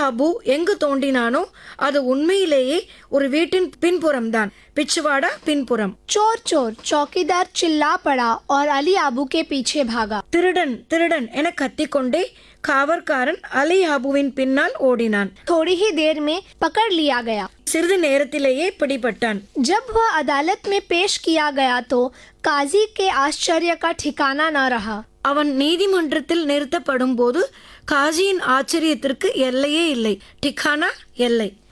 அபு எங்கு தோண்டினானோ அது உண்மையிலேயே ஒரு வீட்டின் பின்புறம்தான் பிச்சுவாடா பின்புறம் चोर चोर चौकीदार चिल्ला पड़ा और अली आबू के पीछे भागा திருடன் திருடன் என கத்திக்கொண்டே காவற்காரன் அலி அபுவின் பின்னால் ஓடினான் थोड़ी ही देर में पकड़ लिया गया சிறிது நேரத்திலேயே பிடிபட்டான் जब वह अदालत में पेश किया गया तो काजी के आश्चर्य का ठिकाना न रहा அவன் நீதிமன்றத்தில் நிறுத்தப்படும் போது காஜியின் ஆச்சரியத்திற்கு எல்லையே இல்லை டிகானா எல்லை